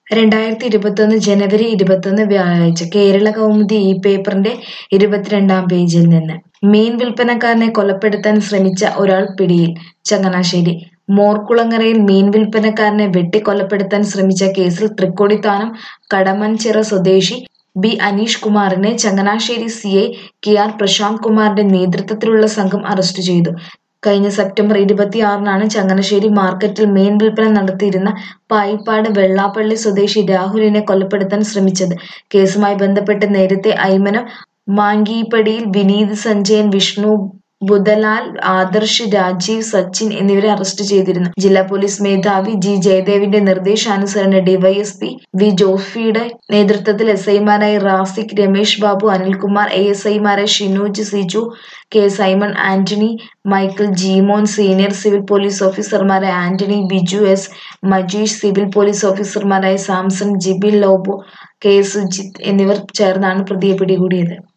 രണ്ടായിരത്തി ഇരുപത്തൊന്ന് ജനുവരി ഇരുപത്തൊന്ന് വ്യാഴാഴ്ച കേരള കൗമുദി ഈ പേപ്പറിന്റെ ഇരുപത്തിരണ്ടാം പേജിൽ നിന്ന് മീൻ വിൽപ്പനക്കാരനെ കൊലപ്പെടുത്താൻ ശ്രമിച്ച ഒരാൾ പിടിയിൽ ചങ്ങനാശ്ശേരി മോർക്കുളങ്ങരയിൽ മീൻ വിൽപ്പനക്കാരനെ വെട്ടിക്കൊലപ്പെടുത്താൻ ശ്രമിച്ച കേസിൽ തൃക്കൊടിത്താനം കടമൻചിറ സ്വദേശി ബി അനീഷ് കുമാറിനെ Changanassery C I K R Prasanth കുമാറിന്റെ നേതൃത്വത്തിലുള്ള സംഘം അറസ്റ്റ് ചെയ്തു കഴിഞ്ഞ സെപ്റ്റംബർ ഇരുപത്തിയാറിനാണ് ചങ്ങനാശ്ശേരി മാർക്കറ്റിൽ മീൻ വിൽപ്പന നടത്തിയിരുന്ന പായിപ്പാട് വെള്ളാപ്പള്ളി സ്വദേശി രാഹുലിനെ കൊലപ്പെടുത്താൻ ശ്രമിച്ചത് കേസുമായി ബന്ധപ്പെട്ട് നേരത്തെ അയ്മനം മാങ്കീപ്പടിയിൽ വിനീത് സഞ്ജയൻ വിഷ്ണു ബുധലാൽ ആദർശ് രാജീവ് സച്ചിൻ എന്നിവരെ അറസ്റ്റ് ചെയ്തിരുന്നു ജില്ലാ പോലീസ് മേധാവി ജി ജയദേവിന്റെ നിർദ്ദേശാനുസരണം ഡിവൈഎസ്പി വി ജോഫിയുടെ നേതൃത്വത്തിൽ എസ് ഐമാരായ റാസിഖ് രമേശ് ബാബു അനിൽകുമാർ എ എസ് ഐമാരായ Shinoj Siju K Simon Antony Michael Jeemon senior civil police ഓഫീസർമാരായ Antony Biju S Majeesh civil police ഓഫീസർമാരായ Samson Jibin Lobo K Sujith എന്നിവർ ചേർന്നാണ് പ്രതിയെ പിടികൂടിയത്